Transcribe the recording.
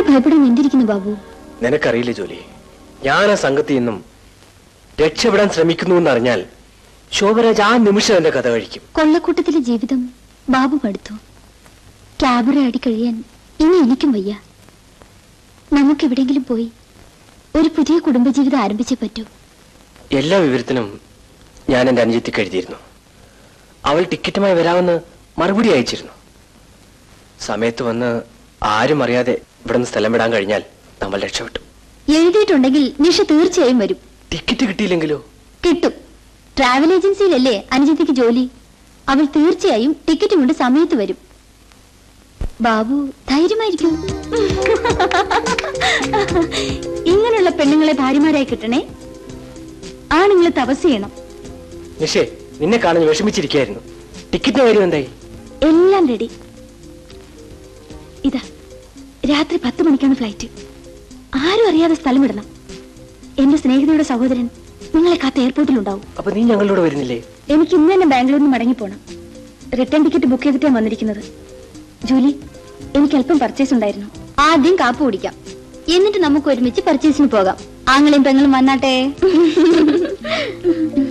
ഭയപ്പെടാൻ എന്തിരിക്കുന്നു ബാബു നിനക്കറിയില്ല ജോലി ഞാൻ ആ സംഘത്തിൽ നിന്നും രക്ഷപ്പെടാൻ ശ്രമിക്കുന്നു എന്നറിഞ്ഞാൽ ശോഭരാജ് ആ നിമിഷം എന്റെ കഥ കഴിക്കും കൊള്ളക്കൂട്ടത്തിലെ ജീവിതം ബാബു മടുത്തു ക്യാബറ ആടി കഴിയാൻ ഇനി എനിക്കും വയ്യ നമുക്ക് എവിടെയെങ്കിലും പോയി ഒരു പുതിയ കുടുംബജീവിതം ആരംഭിച്ചേ പറ്റൂ എല്ലാ വിവരത്തിനും ഞാൻ എന്റെ അനുജത്തിക്ക് എഴുതിയിരുന്നു അവൾ ടിക്കറ്റുമായി വരാമെന്ന് മറുപടി അയച്ചിരുന്നു സമയത്ത് വന്ന് ആരും അറിയാതെ ഇവിടുന്ന് സ്ഥലം വിടാൻ കഴിഞ്ഞാൽ നമ്മൾ രക്ഷപ്പെട്ടു എഴുതിയിട്ടുണ്ടെങ്കിൽ നിഷ തീർച്ചയായും വരും ടിക്കറ്റ് കിട്ടിയില്ലെങ്കിലോ കിട്ടും ട്രാവൽ ഏജൻസിയിലല്ലേ അനുജത്തിക്ക് ജോലി അവൾ തീർച്ചയായും ടിക്കറ്റ് കൊണ്ട് സമയത്ത് വരും ബാബു ധൈര്യമായിരിക്കും ഇങ്ങനെയുള്ള പെണ്ണുങ്ങളെ ഭാര്യമാരായി കിട്ടണേ ആണുങ്ങളെ തപസ് ചെയ്യണം നിഷേ നിന്നെ കാണാൻ വിഷമിച്ചിരിക്കായിരുന്നു ടിക്കറ്റിന്റെ കാര്യം എന്തായി എല്ലാം റെഡി ഇതാ രാത്രി പത്ത് മണിക്കാണ് ഫ്ലൈറ്റ് ആരും അറിയാതെ സ്ഥലം വിടണം എന്റെ സ്നേഹിതയുടെ സഹോദരൻ നിങ്ങളെ കാത്ത് എയർപോർട്ടിലുണ്ടാവും അപ്പൊ നീ ഞങ്ങളുടെ വരുന്നില്ലേ എനിക്ക് ഇന്ന് തന്നെ ബാംഗ്ലൂരിൽ നിന്ന് മടങ്ങിപ്പോണം റിട്ടേൺ ടിക്കറ്റ് ബുക്ക് ചെയ്തിട്ടാണ് വന്നിരിക്കുന്നത് ജൂലി എനിക്ക് അല്പം പർച്ചേസ് ഉണ്ടായിരുന്നു ആദ്യം കാപ്പ് കുടിക്കാം എന്നിട്ട് നമുക്ക് ഒരുമിച്ച് പർച്ചേസിന് പോകാം ആങ്ങളെയും പെങ്ങളും വന്നാട്ടെ